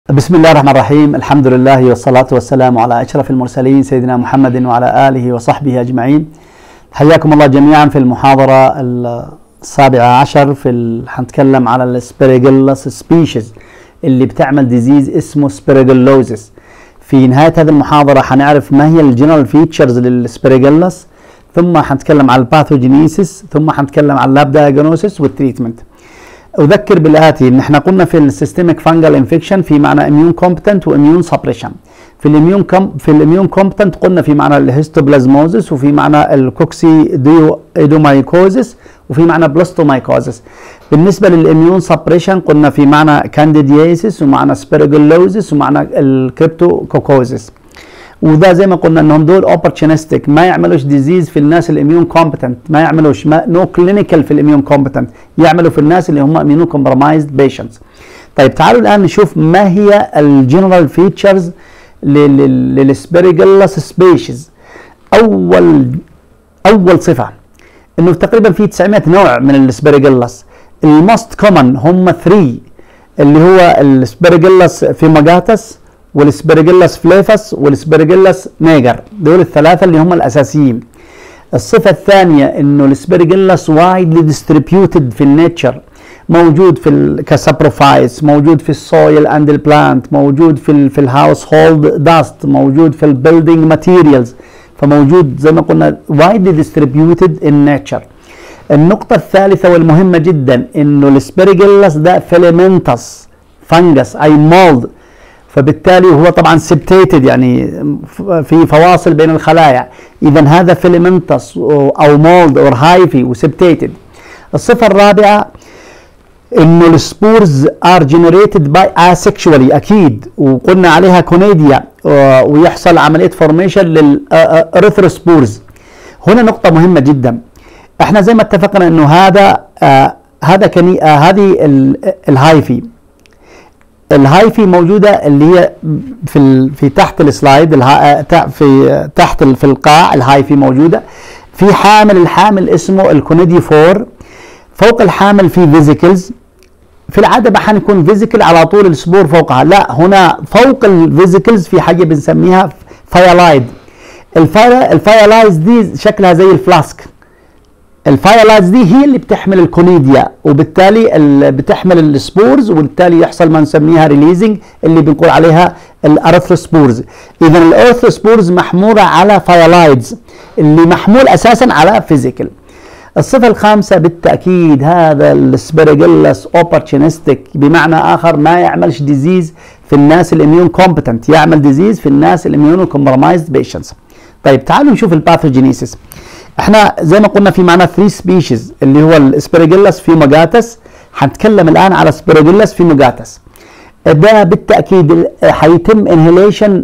بسم الله الرحمن الرحيم الحمد لله والصلاة والسلام على أشرف المرسلين سيدنا محمد وعلى آله وصحبه أجمعين حياكم الله جميعا في المحاضرة السابعة عشر في ال... هنتكلم على السبيريجلس سبيشيز اللي بتعمل ديزيز اسمه سبيريجلوزس في نهاية هذه المحاضرة هنعرف ما هي الجنرال فيتشرز للسبيريجلس ثم هنتكلم على الباثوجينيسيس ثم هنتكلم على اللاب دايجنوسيس والتريتمنت اذكر بالاتي ان احنا قلنا في السيستميك فانجل انفكشن في معنى اميون كومبتنت واميون سبريشن في الاميون كم في الاميون كومبتنت قلنا في معنى الهيستوبلازموزس وفي معنى الكوكسي ديو ايدومايكوزس وفي معنى بلاستومايكوزس بالنسبه للاميون سبريشن قلنا في معنى كانديدياسيس ومعنى سبيرجلوزس ومعنى الكريبتوكوكوزس وده زي ما قلنا انهم دول اوبورتونستيك ما يعملوش ديزيز في الناس الاميون كومبتنت ما يعملوش ما نو كلينيكال في الاميون كومبتنت يعملوا في الناس اللي هم اميونو كومبرمايزد بيشنتس طيب تعالوا الان نشوف ما هي الجنرال فيتشرز للسبيريجلس سبيشيز اول اول صفه انه تقريبا في 900 نوع من السبيريجلس الموست كومن هم 3 اللي هو السبيريجلس فيماجاتس والسبيرجيلاس فليفس والسبيرجيلاس نيجر دول الثلاثة اللي هم الأساسيين الصفة الثانية إنه السبيرجيلاس وايدلي ديستريبيوتد في النيتشر موجود في كسابروفايتس موجود في السويل اند البلانت موجود في ال في الهاوس هولد داست موجود في البيلدينج ماتيريالز فموجود زي ما قلنا وايدلي ديستريبيوتد ان نيتشر النقطة الثالثة والمهمة جدا انه السبيرجيلاس ده فيلمنتس فنجس اي مولد فبالتالي هو طبعا سبتيتد يعني في فواصل بين الخلايا اذا هذا فيلمنتس او مولد او هايفي وسبتيتد الصفه الرابعه انه السبورز ار جنريتد باي اسكشوالي اكيد وقلنا عليها كونيديا ويحصل عمليه فورميشن للاريثروسبورز هنا نقطه مهمه جدا احنا زي ما اتفقنا انه هذا آه هذا كني آه هذه الهايفي الهايفي موجوده اللي هي في ال... في تحت السلايد الها... في تحت ال... في القاع الهايفي موجوده في حامل الحامل اسمه الكونيدي فور فوق الحامل في فيزيكلز في العاده ما حنكون فيزيكل على طول السبور فوقها لا هنا فوق الفيزيكلز في حاجه بنسميها فايلايد الفايلايز دي شكلها زي الفلاسك الفايلايتس دي هي اللي بتحمل الكونيديا وبالتالي بتحمل السبورز وبالتالي يحصل ما نسميها ريليزنج اللي بنقول عليها الارثروسبورز اذا الارثروسبورز محموله على فايلايتس اللي محمول اساسا على فيزيكال الصفة الخامسة بالتأكيد هذا السبيرجيلاس اوبورتونستيك بمعنى آخر ما يعملش ديزيز في الناس الاميون كومبتنت يعمل ديزيز في الناس الاميون كومبرمايزد بيشنتس طيب تعالوا نشوف الباثوجينيسيس احنا زي ما قلنا في معنا 3 سبيشيز اللي هو الاسبيرجيلاس فيموجاتس هنتكلم الان على سبيرجيلاس فيموجاتس ده بالتاكيد هيتم انهيليشن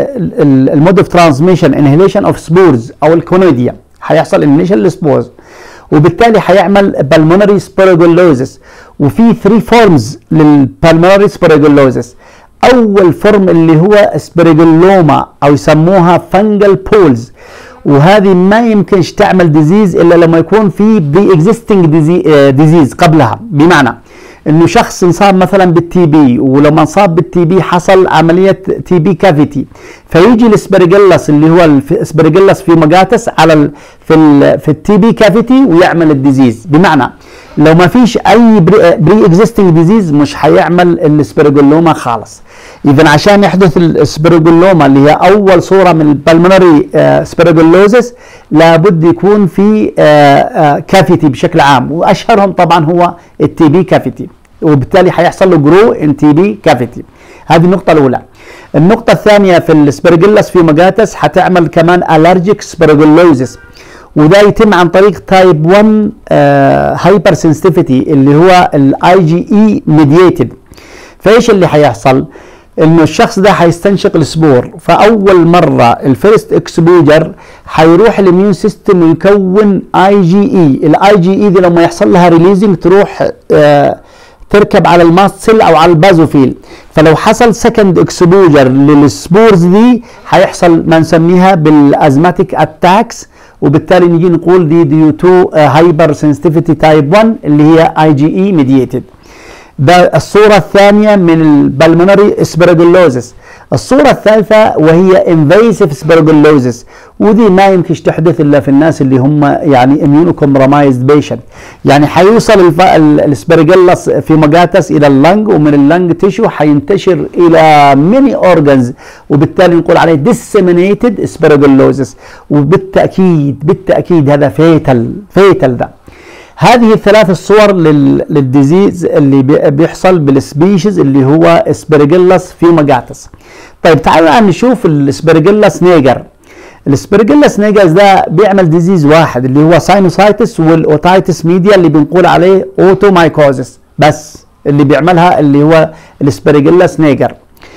المود اوف ترانسميشن انهيليشن اوف سبورز او الكونيديا هيحصل انهيليشن للسبورز وبالتالي هيعمل بالمونري سبيرجيلوزس وفي 3 فورمز للبالمونري سبيرجيلوزس اول فورم اللي هو سبيرجيلوما او يسموها فنجل بولز وهذه ما يمكنش تعمل ديزيز الا لما يكون في بري اكزيستنج ديزيز قبلها بمعنى انه شخص انصاب مثلا بالتي بي ولما انصاب بالتي بي حصل عمليه تي بي كافيتي فيجي الاسبرجلس اللي هو الاسبرجلس في مجاتس على ال في ال في التي بي كافيتي ويعمل الديزيز بمعنى لو ما فيش اي بري اكزيستنج ديزيز مش هيعمل الاسبرجلوما خالص اذا عشان يحدث السبيرجلوما اللي هي اول صوره من البلمونري سبيرجلوزس لابد يكون في كافيتي بشكل عام واشهرهم طبعا هو التي بي كافيتي وبالتالي هيحصل له جرو ان تي بي كافيتي هذه النقطه الاولى النقطه الثانيه في السبيرجلس في مجاتس هتعمل كمان الرجيك سبيرجلوزس وده يتم عن طريق تايب 1 هايبر سنسيتيفيتي اللي هو الاي جي اي ميدييتد فايش اللي هيحصل؟ انه الشخص ده هيستنشق السبور فاول مره الفيرست اكسبوجر هيروح الاميون سيستم ويكون اي جي اي الاي جي اي دي لما يحصل لها ريليزنج تروح آه تركب على الماست سيل او على البازوفيل فلو حصل سكند اكسبوجر للسبورز دي هيحصل ما نسميها بالازماتيك اتاكس وبالتالي نيجي نقول دي ديو تو هايبر سنسيتيفيتي تايب 1 اللي هي اي جي اي ميدييتد ده الصورة الثانية من البلمونري اسبرجلوزس الصورة الثالثة وهي انفيسيف اسبرجلوزس ودي ما يمكنش تحدث الا في الناس اللي هم يعني اميونو كومبرومايزد بيشنت يعني حيوصل الاسبرجلس في مجاتس الى اللنج ومن اللنج تيشو حينتشر الى ميني اورجنز وبالتالي نقول عليه disseminated اسبرجلوزس وبالتاكيد بالتاكيد هذا فيتل فيتل ده هذه الثلاث الصور للديزيز اللي بيحصل بالسبيشيز اللي هو اسبرجيلاس فيوماجاتس طيب تعالوا الان نشوف الاسبرجيلاس نيجر الاسبرجيلاس نيجرز ده بيعمل ديزيز واحد اللي هو ساينوسايتس والاوتايتس ميديا اللي بنقول عليه اوتومايكوزس بس اللي بيعملها اللي هو الاسبرجيلاس نيجر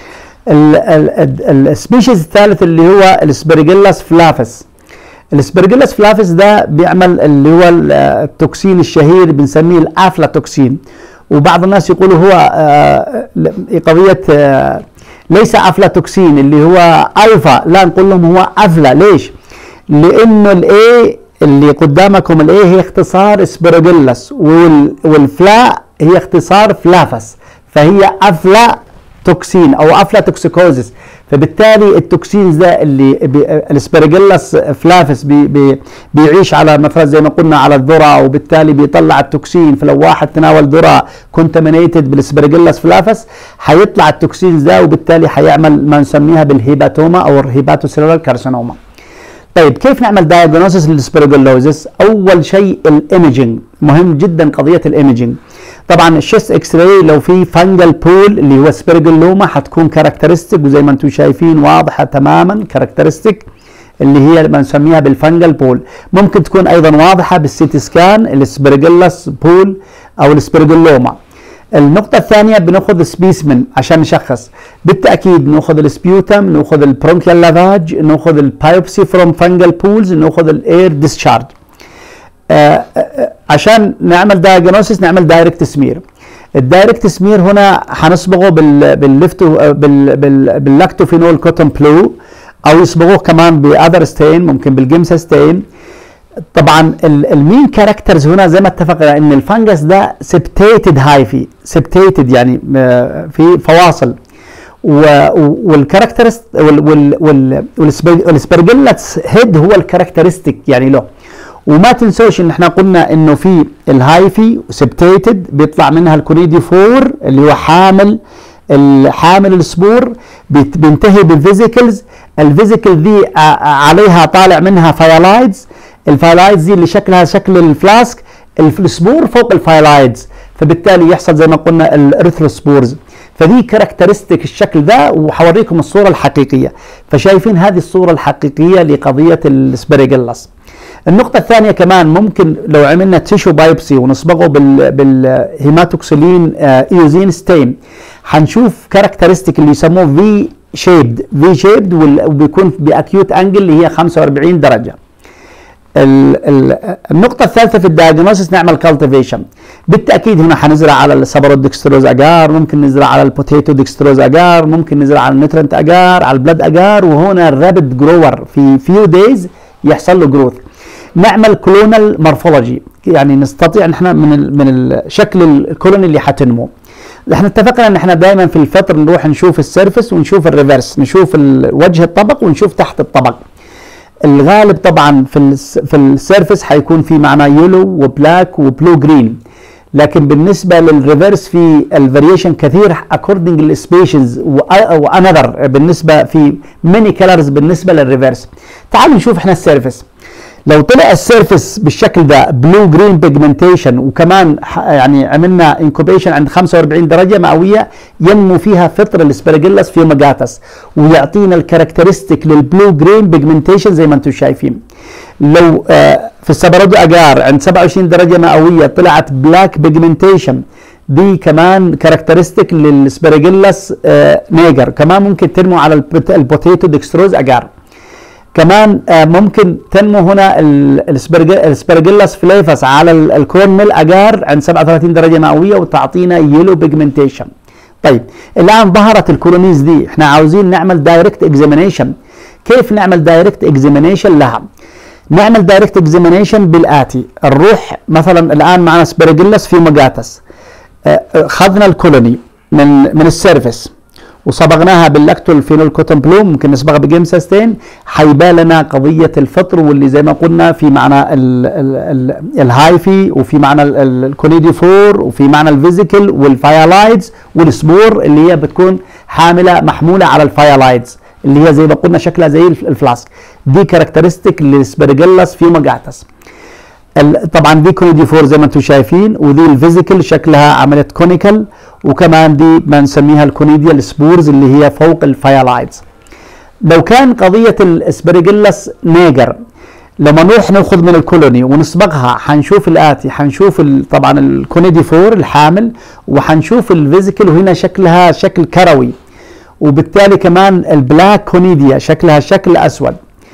السبيشيز الثالث اللي هو الاسبرجيلاس فلافس الاسبرجيلس فلافس ده بيعمل اللي هو التوكسين الشهير بنسميه الافلاتوكسين وبعض الناس يقولوا هو قضيه ليس افلاتوكسين اللي هو الفا لا نقول لهم هو افلا ليش؟ لانه الاي اللي قدامكم الاي هي اختصار اسبرجيلس والفلا هي اختصار فلافس فهي افلا توكسين او افلاتوكسيكوزيس فبالتالي التوكسينز ده اللي الاسبرجيلاس فلافس بي بي بيعيش على مثلا زي ما قلنا على الذره وبالتالي بيطلع التوكسين فلو واحد تناول ذره كونتامينيتد بالاسبرجيلاس فلافس حيطلع التوكسينز ده وبالتالي حيعمل ما نسميها بالهيباتوما او الهيباتوسيلولار كارسينوما طيب كيف نعمل دايجنوسيس للسبرجلوزس؟ اول شيء الايمجنج مهم جدا قضيه الايمجنج طبعا الشيست اكس راي لو في فانجل بول اللي هو سبرجلوما حتكون كاركترستيك وزي ما انتم شايفين واضحه تماما كاركترستيك اللي هي بنسميها بالفانجل بول ممكن تكون ايضا واضحه بالسيتي سكان السبرجلس بول او السبرجلوما النقطة الثانية بناخذ سبيسمن عشان نشخص بالتأكيد ناخذ السبيوتم ناخذ البرونكيال لافاج ناخذ البايوبسي فروم فانجل بولز ناخذ الاير ديسشارج آه آه عشان نعمل دايجنوسيس نعمل دايركت سمير الدايركت سمير هنا هنصبغه بال بالليفتو بال بال باللاكتوفينول كوتون بلو او يصبغوه كمان باذر ستين ممكن بالجيمسا ستين طبعا المين كاركترز هنا زي ما اتفقنا ان الفنجس ده سبتيتد هايفي سبتيتد يعني في فواصل والكاركترست والسبرجلتس هيد هو الكاركترستيك يعني له وما تنسوش ان احنا قلنا انه في الهايفي سبتيتد بيطلع منها الكوريدي فور اللي هو حامل الحامل السبور بينتهي بالفيزيكلز الفيزيكل دي عليها طالع منها فايلايدز الفايلايدز دي اللي شكلها شكل الفلاسك السبور فوق الفايلايدز فبالتالي يحصل زي ما قلنا الاريثروسبورز فدي كاركترستيك الشكل ده وحوريكم الصوره الحقيقيه فشايفين هذه الصوره الحقيقيه لقضيه السبريجلس النقطة الثانية كمان ممكن لو عملنا تيشو بايبسي ونصبغه بال بالهيماتوكسلين ايوزين ستين حنشوف كاركترستيك اللي يسموه في شيبد في شيبد وبيكون باكيوت انجل اللي هي 45 درجة النقطة الثالثة في الدايجنوستس نعمل كالتيفيشن بالتأكيد هنا حنزرع على السبرود ديكستروز أجار ممكن نزرع على البوتيتو ديكستروز أجار ممكن نزرع على النترنت أجار على البلد أجار وهنا الرابد جروور في فيو دايز يحصل له جروث نعمل كلونال مورفولوجي يعني نستطيع ان احنا من ال من الشكل الكولوني اللي حتنمو احنا اتفقنا ان احنا دائما في الفطر نروح نشوف السيرفس ونشوف الريفرس نشوف وجه الطبق ونشوف تحت الطبق الغالب طبعا في في السيرفس حيكون في معنا يلو وبلاك وبلو جرين لكن بالنسبه للريفرس في الفاريشن كثير اكوردنج للسبيشيز وانذر بالنسبه في ماني كلرز بالنسبه للريفرس تعالوا نشوف احنا السيرفس لو طلع السيرفس بالشكل ده بلو جرين بيجمنتيشن وكمان يعني عملنا انكوبيشن عند 45 درجه مئويه ينمو فيها فطر الاسبرجيلاس فيوماجاتس ويعطينا الكاركترستيك للبلو جرين بيجمنتيشن زي ما انتم شايفين لو آه في السبرودو اجار عند 27 درجه مئويه طلعت بلاك بيجمنتيشن دي كمان كاركترستيك للسبرجيلاس آه نيجر كمان ممكن تنمو على البوتيتو ديكستروز اجار كمان ممكن تنمو هنا السبرجيلاس فليفس على الكورن ميل اجار عند 37 درجه مئويه وتعطينا يلو بيجمنتيشن طيب الان ظهرت الكولونيز دي احنا عاوزين نعمل دايركت اكزامينيشن كيف نعمل دايركت اكزامينيشن لها نعمل دايركت اكزامينيشن بالاتي نروح مثلا الان معنا سبرجيلاس في مجاتس خذنا الكولوني من من السيرفس وصبغناها باللاكتول فينول كوتون بلو ممكن نصبغها بجيمساستين حيبان لنا قضيه الفطر واللي زي ما قلنا في معنى الهايفي وفي معنى الكونيدي فور وفي معنى الفيزيكال والفايلايدز والسبور اللي هي بتكون حامله محموله على الفايلايدز اللي هي زي ما قلنا شكلها زي الفلاسك دي كاركترستيك للسبرجلس في مجعتس طبعا دي كونيدي فور زي ما انتم شايفين ودي الفيزيكال شكلها عمليه كونيكال وكمان دي بنسميها الكونيديا السبورز اللي هي فوق الفايلايدز لو كان قضيه الاسبرجلس نيجر لما نروح ناخذ من الكولوني ونصبغها حنشوف الاتي حنشوف طبعا الكونيدي فور الحامل وحنشوف الفيزيكال وهنا شكلها شكل كروي وبالتالي كمان البلاك كونيديا شكلها شكل اسود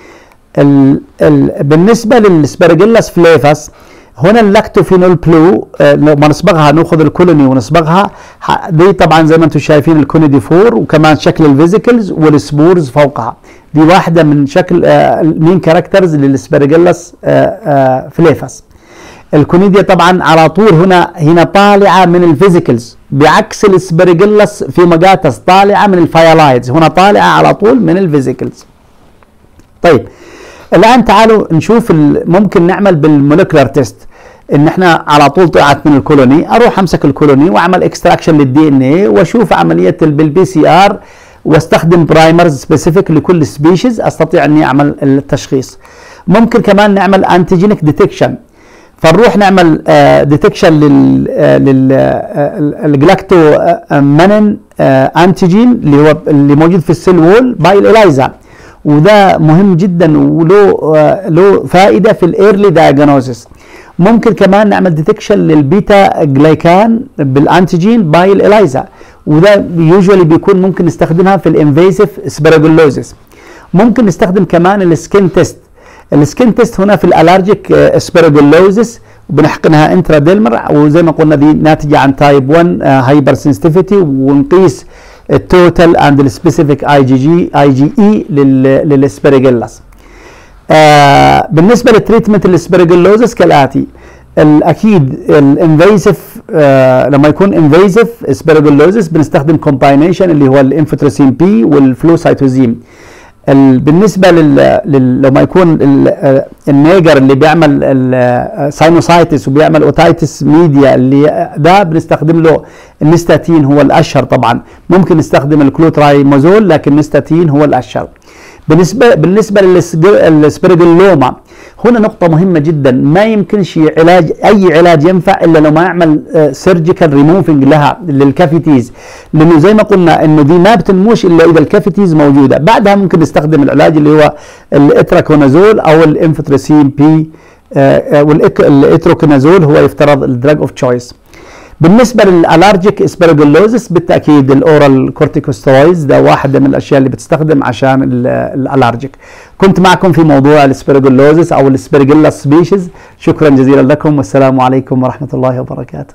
ال ال بالنسبه للسبرجيلاس فليفاس هنا اللاكتوفينول بلو لما نصبغها ناخذ الكولوني ونصبغها دي طبعا زي ما انتم شايفين الكونيدي فور وكمان شكل الفيزيكلز والسبورز فوقها دي واحده من شكل مين كاركترز للسبرجيلاس فليفاس الكونيديا طبعا على طول هنا هنا طالعه من الفيزيكلز بعكس السبرجيلاس في مجاتس طالعه من الفايلايدز هنا طالعه على طول من الفيزيكلز طيب الان تعالوا نشوف ممكن نعمل بالمولكولار تيست ان احنا على طول طلعت من الكولوني اروح امسك الكولوني واعمل اكستراكشن للدي ان اي واشوف عمليه بالبي سي ار واستخدم برايمرز سبيسيفيك لكل سبيشيز استطيع اني اعمل التشخيص ممكن كمان نعمل انتيجينيك ديتكشن فنروح نعمل ديتكشن لل للجلاكتو مانين انتيجين اللي هو اللي موجود في السيل وول باي الاليزا وده مهم جدا وله له فائده في الايرلي دايجنوزس ممكن كمان نعمل ديتكشن للبيتا جلايكان بالانتيجين باي الاليزا وده يوجوالي بيكون ممكن نستخدمها في الانفيسيف سبراجولوزيس ممكن نستخدم كمان السكين تيست السكين تيست هنا في الالرجيك اسبراجولوزيس وبنحقنها انترا ديلمر وزي ما قلنا دي ناتجه عن تايب 1 هايبر سنسيتيفيتي ونقيس التوتال اند السبيسيفيك اي جي جي اي جي اي للاسبرجيلاس آه بالنسبه للتريتمنت الاسبرجيلوزس كالاتي الاكيد الانفيسيف آه لما يكون انفيسيف اسبرجيلوزس بنستخدم كومباينيشن اللي هو الانفوترسين بي والفلوسايتوزيم بالنسبه لل... لل... لما يكون ال... النيجر اللي بيعمل الساينوسايتس وبيعمل اوتايتس ميديا اللي ده بنستخدم له النستاتين هو الاشهر طبعا ممكن نستخدم الكلوترايمازول لكن النستاتين هو الاشهر بالنسبه بالنسبه للسبريجلوما هنا نقطة مهمة جدا ما يمكنش علاج أي علاج ينفع إلا لو ما يعمل سيرجيكال ريموفنج لها للكافيتيز لأنه زي ما قلنا إنه دي ما بتنموش إلا إذا الكافيتيز موجودة بعدها ممكن نستخدم العلاج اللي هو الإتراكونازول أو الإنفترسين بي والإتروكونازول هو يفترض الدراج أوف تشويس بالنسبه للالرجيك اسبرجلوزس بالتاكيد الاورال كورتيكوسترويدز ده واحده من الاشياء اللي بتستخدم عشان الالرجيك كنت معكم في موضوع الاسبرجلوزس او الاسبرجيلا سبيشيز شكرا جزيلا لكم والسلام عليكم ورحمه الله وبركاته